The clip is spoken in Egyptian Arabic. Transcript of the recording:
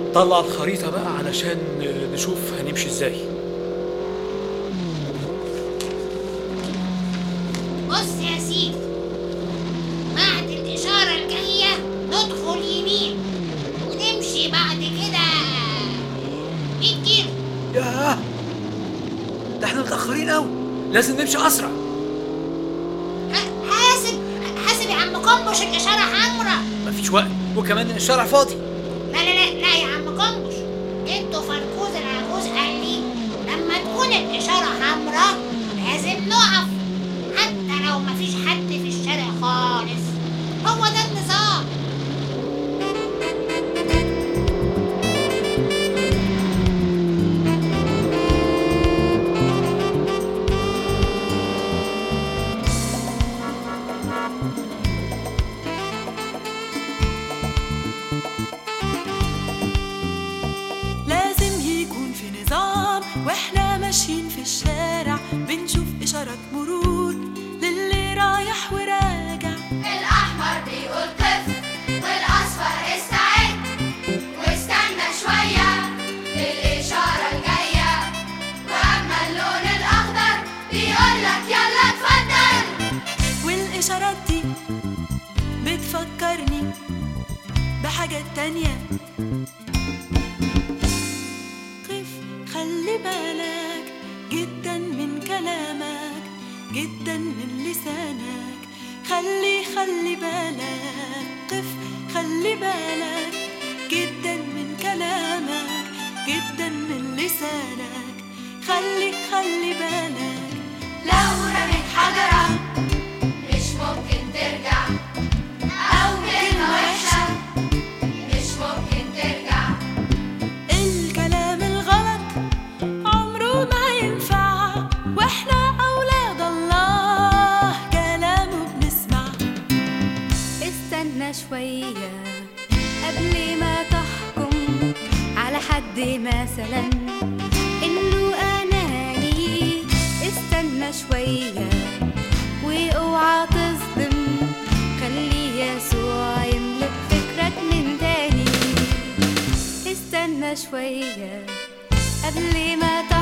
طلع الخريطة بقى علشان نشوف هنمشي ازاي بص يا سيدي بعد الإشارة الجاية ندخل يمين ونمشي بعد كده 100 كيلو ياه ده احنا متأخرين قوي لازم نمشي أسرع ح- حاسب حاسب يا عم قنبش الإشارة حمراء مفيش وقت وكمان الشارع فاضي لا لا لا لا يا عم قنبش جدو فركوز العجوز قال لي لما تكون الإشارة حمراء لازم نقف حتى لو مفيش حد في الشارع خالص هو ده النظام لازم يكون في نظام واحنا ماشيين في الشارع بنشوف اشارات مرور للي رايح وراجع الأحمر بيقول قف والأصفر استعد واستنى شوية للإشارة الجاية وأما اللون الأخضر بيقولك يلا اتفضل والاشارات دي بتفكرني بحاجات تانية قف خلي بالك جدا من كلامك جدا من لسانك خلي خلي بالك قف خلي بالك جدا من كلامك جدا من لسانك خلي خلي بالك لو رميت حجرة مش ممكن ترجع أو كلمة وحشة مش ممكن ترجع الكلام الغلط عمره ما ينفع واحنا اولاد الله كلامه بنسمع استنى شوية قبل ما تحكم على حد مثلا انه اناني استنى شوية واوعى تصدم خلي يسوع يملك فكرك من تاني استنى شوية قبل ما تعرف